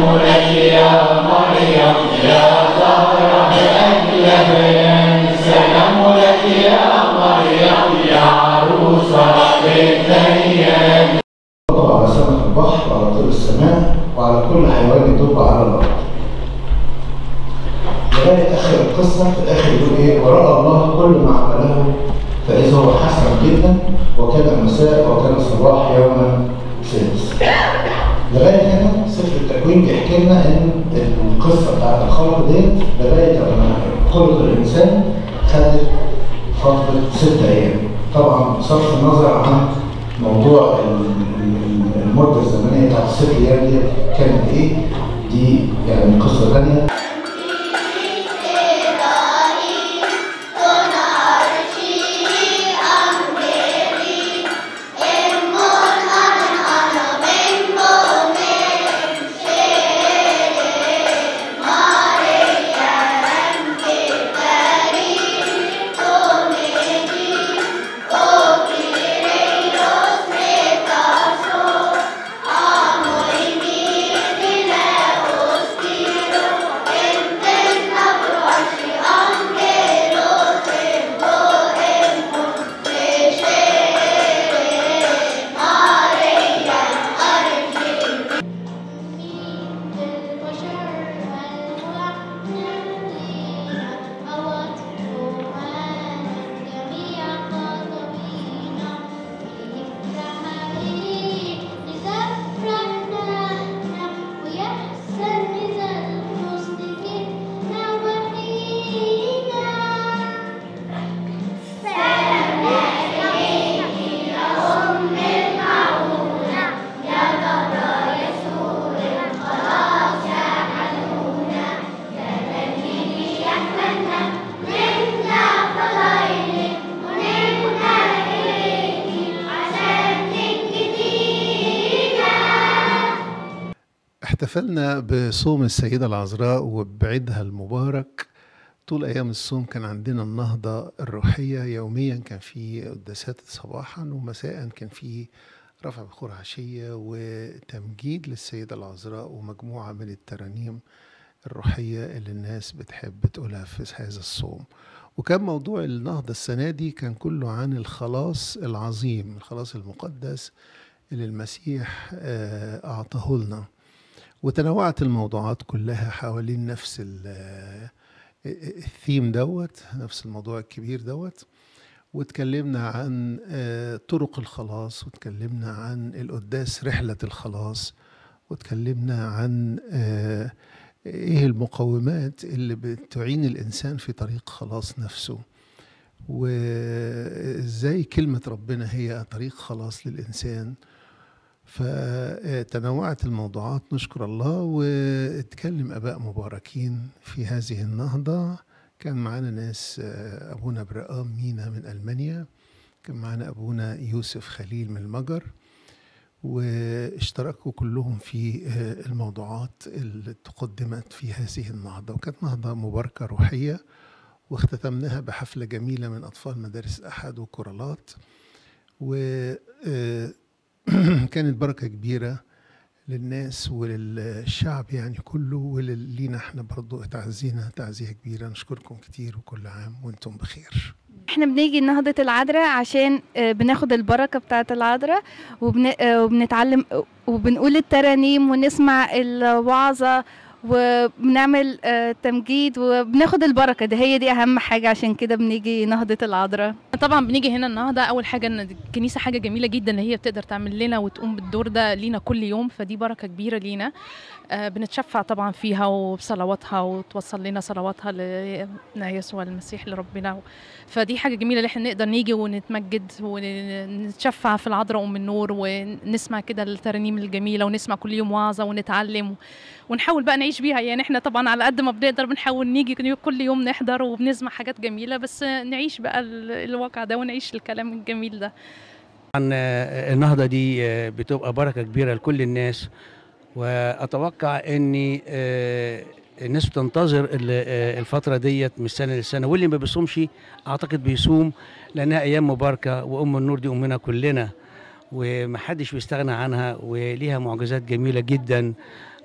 لك يا مريم يا زهرة بأجلهن سلام لك يا مريم يا عروسة بالديان على سمك البحر وعلى طول السماء وعلى كل حيوان يدب على الارض. لغايه اخر القصه في الاخر يقول ايه؟ وراى الله كل ما عمله فاذا هو حسن جدا وكان مساء وكان صباح يوما سادس. لغايه هنا سفر التكوين بيحكي لنا ان القصه بتاعت الخلق ديت لغايه لما خلق الانسان خدت فتره ست ايام. طبعا بصرف النظر عن موضوع ال- ال- المده الزمنيه بتاعت الست ايام دي كانت ايه؟ دي يعني قصه ثانيه احتفلنا بصوم السيدة العذراء وبعيدها المبارك طول أيام الصوم كان عندنا النهضة الروحية يوميا كان في قداسات صباحا ومساء كان في رفع بخور عشية وتمجيد للسيدة العذراء ومجموعة من الترانيم الروحية اللي الناس بتحب تقولها في هذا الصوم وكان موضوع النهضة السنة دي كان كله عن الخلاص العظيم الخلاص المقدس اللي المسيح آه، أعطاه لنا وتنوعت الموضوعات كلها حوالين نفس ال- الثيم دوت نفس الموضوع الكبير دوت واتكلمنا عن آه، طرق الخلاص واتكلمنا عن القداس رحلة الخلاص واتكلمنا عن آه، ايه المقومات اللي بتعين الانسان في طريق خلاص نفسه وازاي كلمة ربنا هي طريق خلاص للانسان فتنوعت الموضوعات نشكر الله واتكلم اباء مباركين في هذه النهضه كان معانا ناس آه، ابونا برقام مينا من المانيا كان معانا ابونا يوسف خليل من المجر واشتركوا كلهم في آه، الموضوعات اللي تقدمت في هذه النهضه وكانت نهضه مباركه روحيه واختتمناها بحفله جميله من اطفال مدارس احد وكورالات و آه، كانت بركة كبيرة للناس وللشعب يعني كله ولينا احنا برضو تعزينا تعزية كبيرة نشكركم كتير وكل عام وانتم بخير احنا بنيجي نهضة العذراء عشان آه، بناخد البركة بتاعة العذراء وبن... آه، وبنتعلم وبنقول الترانيم ونسمع الوعظة وبنعمل آه، تمجيد وبناخد البركة دي هي دي أهم حاجة عشان كده بنيجي نهضة العذراء طبعا بنيجي هنا النهارده اول حاجه ان الكنيسه حاجه جميله جدا ان هي بتقدر تعمل لنا وتقوم بالدور ده لينا كل يوم فدي بركه كبيره لينا آه بنتشفع طبعا فيها وبصلواتها وتوصل لنا صلواتها لنا يسوع المسيح لربنا فدي حاجه جميله ان احنا نقدر نيجي ونتمجد ونتشفع في العذراء ام النور ونسمع كده الترانيم الجميله ونسمع كل يوم وعظه ونتعلم ونحاول بقى نعيش بيها يعني احنا طبعا على قد ما بنقدر بنحاول نيجي كل يوم نحضر وبنسمع حاجات جميله بس نعيش بقى ال- الواقع ده ونعيش الكلام الجميل ده طبعا آه، النهضه دي آه، بتبقى بركه كبيره لكل الناس واتوقع ان آه، الناس بتنتظر ال- آه، الفتره ديت من سنه لسنه واللي ما بيصومش اعتقد بيصوم لانها ايام مباركه وام النور دي امنا كلنا ومحدش بيستغنى عنها وليها معجزات جميله جدا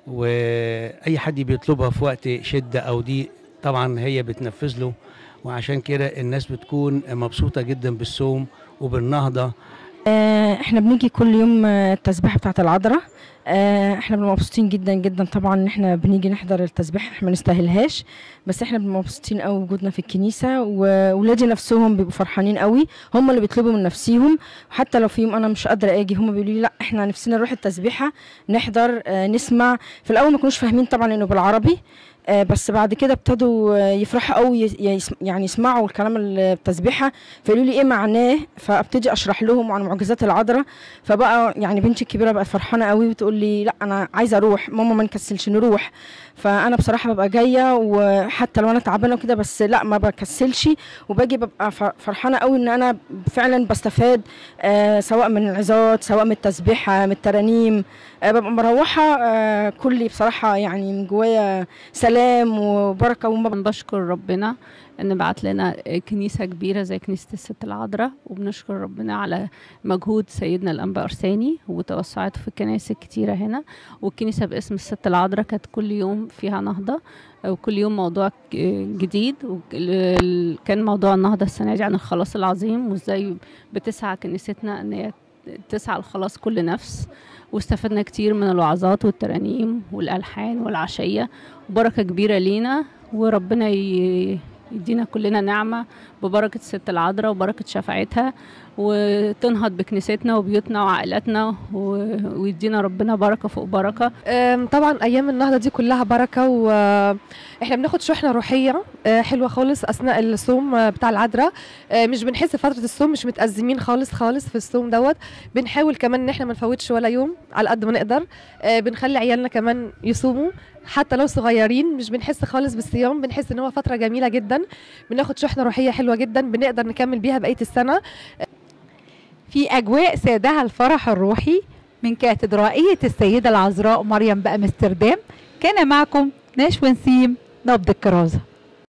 واي حد بيطلبها في وقت شده او ضيق طبعا هي بتنفذ له وعشان كده الناس بتكون مبسوطه جدا بالصوم وبالنهضه آه، احنا بنيجي كل يوم آه، التسبيحه بتاعه العذراء آه، احنا بنبقى مبسوطين جدا جدا طبعا ان احنا بنيجي نحضر التسبيحه احنا ما نستاهلهاش بس احنا بنبقى مبسوطين قوي وجودنا في الكنيسه واولادي نفسهم بيبقوا فرحانين قوي هم اللي بيطلبوا من نفسيهم وحتى لو في يوم انا مش قادره اجي هم بيقولوا لي لا احنا نفسنا نروح التسبيحه نحضر آه، نسمع في الاول ما كانوش فاهمين طبعا انه بالعربي آه، بس بعد كده ابتدوا آه، يفرحوا قوي يس- يس- يعني يسمعوا الكلام التسبيحه فيقولوا لي ايه معناه فابتدي اشرح لهم عن معجزات العذراء فبقى يعني بنتي الكبيره بقت فرحانه قوي وتقول لي لا انا عايزه اروح ماما ما نكسلش نروح فانا بصراحه ببقى جايه وحتى لو انا تعبانه وكده بس لا ما بكسلش وباجي ببقى ف- فرحانه قوي ان انا فعلا بستفاد آه سواء من العظات سواء من التسبيحه من الترانيم آه ببقى مروحه آه كلي بصراحه يعني من جوايا سلام وبركه وما بنشكر ربنا ان بعت لنا كنيسه كبيره زي كنيسه الست العذراء وبنشكر ربنا على مجهود سيدنا الانبا ارساني وتوسعاته في الكنائس الكتيره هنا والكنيسه باسم الست العذراء كانت كل يوم فيها نهضه وكل يوم موضوع ك- جديد وكان موضوع النهضه السنه دي عن الخلاص العظيم وازاي بتسعى كنيستنا ان هي تسعى لخلاص كل نفس واستفدنا كتير من الوعظات والترانيم والالحان والعشيه بركه كبيره لينا وربنا ي- يدينا كلنا نعمه ببركه الست العذراء وبركه شفاعتها وتنهض بكنيستنا وبيوتنا وعائلاتنا و- ويدينا ربنا بركه فوق بركه أم، طبعا ايام النهضه دي كلها بركه واحنا بناخد شحنه روحيه آه، حلوه خالص اثناء الصوم آه، بتاع العذراء آه، مش بنحس فتره الصوم مش متازمين خالص خالص في الصوم دوت بنحاول كمان ان احنا ما نفوتش ولا يوم على قد ما نقدر آه، بنخلي عيالنا كمان يصوموا حتى لو صغيرين مش بنحس خالص بالصيام بنحس ان هو فتره جميله جدا بناخد شحنه روحيه حلوه جدا بنقدر نكمل بيها بقيه السنه في أجواء سادها الفرح الروحي من كاتدرائية السيدة العذراء مريم بأمستردام كان معكم نشوى نسيم نبض الكرازة